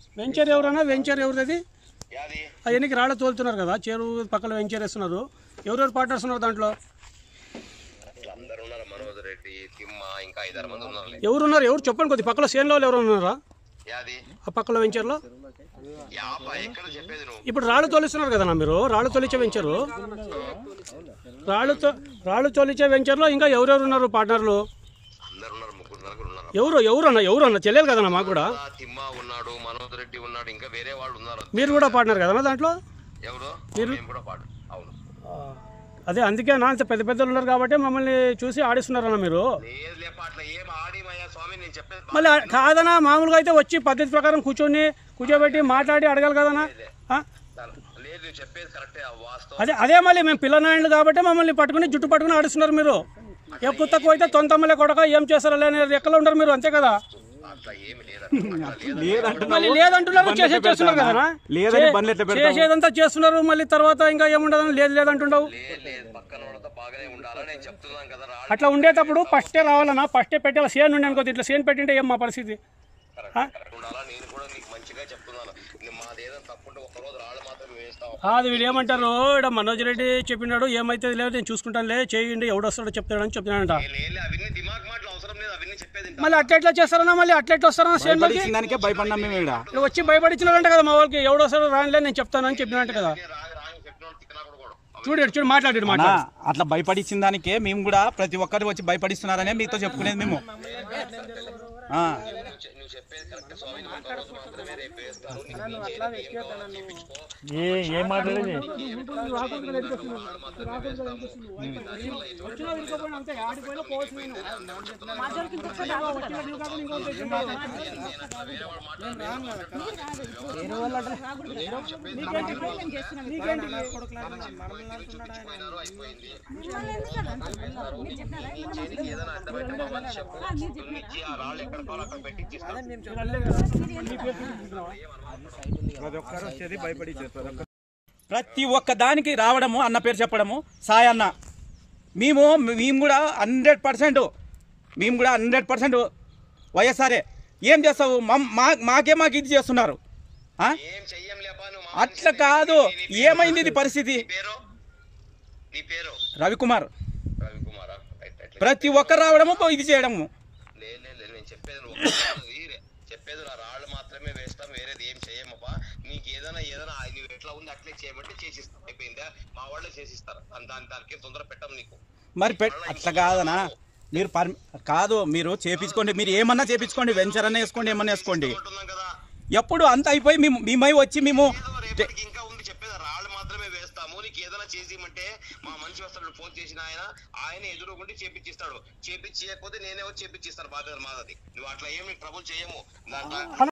Venture ఎవరన్నా venture ఎవరిది యాది అవన్నీ రాళ్ళ తోలుతున్నారు కదా చెరువు పక్కన వెంచర్ వేస్తున్నారు ఎవరెవరు పార్ట్నర్స్ ఉన్నారు దాంట్లో అందరు ఉన్నారు మనోజ్ రెడ్డి తిమ్మ ఇంకా ఐదారు మంది ఉన్నారు ఎవరున్నారు ఎవరు చెప్పండి కొద్ది పక్కన సేన్లో వాళ్ళు ఎవరు ఉన్నారా యాది ఆ పక్కన వెంచర్లో యాప ఎక్కడ చెప్పేది నువ్వు ఇప్పుడు రాళ్ళు తోలిస్తున్నారు కదన్నా మీరు రాళ్ళు తోలిచ్చే వెంచరు రాళ్ళు తో- రాళ్ళు తోలిచ్చే వెంచర్లో ఇంకా ఎవరెవరు ఉన్నారు పార్ట్నర్లు అందరు ఉన్నారు ముగ్గురు నలుగురు ఉన్నారు ఎవరు ఎవరు అన్న ఎవరు అన్న తెలియదు కదన్నా మాకు కూడా ఆ తిమ్మ ఉన్నాడు మనోజ్ రెడ్డి ఉన్నాడు ఇంకా వేరే వాళ్ళు ఉన్నారు మీరు కూడా పార్ట్నర్ కదన్నా దాంట్లో ఎవరు మేము కూడా పాడు అవును అదే అందుకే నా ఇంత పెద్ద పెద్దలు ఉన్నారు కాబట్టి మమ్మల్ని చూసి ఆడిస్తున్నారన్న మీరు లేదు లేప అట్లా ఏం ఆడిమయ్యా స్వామి నేను చెప్పేది బా- మళ్ళీ ఆ- కాదన్నా మామూలుగా అయితే వచ్చి పద్ధతి ప్రకారం కూర్చొని కూర్చోబెట్టి మాట్లాడి అడగాలి కదన్నా ఆ? లేదు నువ్వు చెప్పేది కరెక్టే ఆ వాస్తవం అదే అదే మళ్ళీ మేము పిల్లనాయలు కాబట్టి మమ్మల్ని పట్టుకుని జుట్టు పట్టుకుని ఆడిస్తున్నారు మీరు ఏ పుత్తకు అయితే తొంతమ్మలే కొడక ఏం చేస్తారో లేని ఎక్కడ ఉండరు మీరు అంతే కదా అట్లా ఏమి లేదు అట్లా లేదు మళ్ళీ లేదంటున్నారు చేసే చేస్తున్నారు కదా లేదని బండ్లు ఎట్లా పెడతావు? చేసేదంతా చేస్తున్నారు మళ్ళీ తర్వాత ఇంకా ఏముండదని లేదు లేదంటుండవు లేదు లేదు పక్కన వాళ్ళతో బాగానే ఉండాలని నేను చెప్తున్నాను కదా రా అట్లా ఉండేటప్పుడు ఫస్టే రావాలన్నా ఫస్టే పెట్టాలి సేన్ ఉండి అనుకో ఇట్లా సేన్ పెట్టింటే ఏం మా పరిస్థితి కరెక్ట్ ఉండాలా నేను కూడా నీకు మంచిగా చెప్తున్నాను నేను మాదేదో తప్పుంటే ఒక్కరోజు రాళ్ళు మాత్రమే వేస్తావు అది వీడు ఏమంటారు ఇక్కడ మనోజ్ రెడ్డి చెప్పినాడు ఏమైతే లేదు నేను చూసుకుంటానులే చేయండి ఎవడొస్తాడో చెప్తాడని చెప్తున్నాడంట లేదు అవన్నీ దిమాగ్ మాటలు అవసరం లేదు అవన్నీ చెప్పేది వింటా. మళ్ళీ అట్లా ఎట్లా చేస్తారన్నా మళ్ళీ అట్లా ఎట్లా వస్తారన్నా సేన్లోకి పడిచిన దానికే భయపడినాం మేము ఇక్కడ ఇక్కడ వచ్చి భయపడించినారంట కదా మా వాళ్ళకి ఎవడొస్తాడో రానిలే నేను చెప్తానని చెప్పినట్టు కదా రాగి రాగి చెప్పిన వాళ్ళు తిక్కనా కూడా కూడా చూడు ఇటు చూడు మాట్లాడి అన్నా, మాట్లాడు అట్లా భయపడిచ్చిన దానికే మేము కూడా ప్రతి ఒక్కరు వచ్చి భయపడిస్తున్నారనే మీతో చెప్పుకునేది మేము ఆ, నువ్వు చె- నువ్వు చెప్పేది కరెక్ట్ స్వామి ఇది ఒక్క రోజు మాత్రమే రేపు వేస్తాను నీకు నీ చేతికి ఏం కావాలో చేపించుకో. ఏం మాట్లాడేది పోయినారు, అయిపోయింది ఏదైనా అర్థమైతే మమ్మల్ని చెప్పు దున్నిచ్చి ఆ రాళ్ళు ఎక్కడ కావాలో అక్కడ పెట్టి ఇచ్చిస్తాను ప్రతి ఒక్క దానికి రావడము అన్న పేరు చెప్పడము సాయి అన్న మేము మేము కూడా హండ్రెడ్ పర్సెంట్ మేము కూడా హండ్రెడ్ పర్సెంట్ వైఎస్ఆర్ఏ ఏం చేస్తావు మమ్- మా మాకే మాకు ఇది చేస్తున్నారు ఆ? ఏం చెయ్యం లేపా నువ్వు మా అట్లా కాదు ఏమైంది ఇది పరిస్థితి నీ పేరు నీ పేరు రవికుమార్ రవికుమారా రైట్ రైట్ ప్రతి ఒక్కరు రావడము ఇది చేయడము లేదు లేదు లేదు, నేను చెప్పేది నువ్వు ఒక్కసారి వీరే. చెప్పేది నా రాళ్ళు మాత్రమే వేస్తాం వేరేది ఏం చేయమప్పా నీకు ఏదైనా ఏదైనా ఆ- నువ్వు ఎట్లా ఉంది అట్లే చేయమంటే చేసిస్తాం అయిపోయిందా మా వాళ్ళే చేసిస్తారు దాని దాని దానికి తొందర పెట్టం నీకు మరి పె అట్లా కాదనా మీరు పర్ కాదు మీరు చేపించుకోండి మీరు ఏమన్నా చేపించుకోండి వెంచర్ అన్న వేసుకోండి ఏమన్నా వేసుకోండి ఉంటున్నాం కదా ఎప్పుడు అంత అయిపోయి మేము మేమై వచ్చి మేము ఏదో రేపటికి ఇంకా ఉంది చెప్పేది రాళ్ళు మాత్రమే వేస్తాము నీకు ఏదైనా చేసిమంటే మా మనిషి వస్తాడు ఫోన్ చేసిన ఆయన ఆయన ఎదురుగుండి చేపించిస్తాడు చేపించకపోతే నేనే వచ్చి చేపించిస్తాను బాధ్యత మాదది నువ్వు అట్లా ఏమి ట్రబుల్ చేయము దాంట్లో